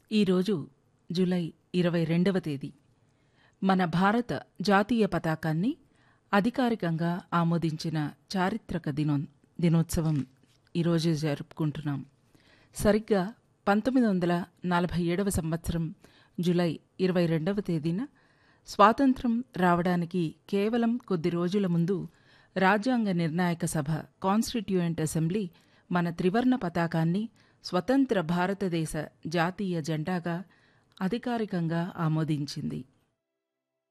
ఈరోజు జూలై ఇరవై రెండవ తేదీ మన భారత జాతీయ పతాకాన్ని అధికారికంగా ఆమోదించిన చారిత్రక దినో దినోత్సవం ఈరోజు జరుపుకుంటున్నాం సరిగ్గా పంతొమ్మిది వందల నలభై ఏడవ సంవత్సరం జూలై ఇరవై రెండవ తేదీన స్వాతంత్రం రావడానికి కేవలం కొద్ది రోజుల ముందు రాజ్యాంగ నిర్ణాయక సభ కాన్స్టిట్యూయెంట్ అసెంబ్లీ మన త్రివర్ణ పతాకాన్ని స్వతంత్ర భారతదేశ జాతీయ జెండాగా అధికారికంగా ఆమోదించింది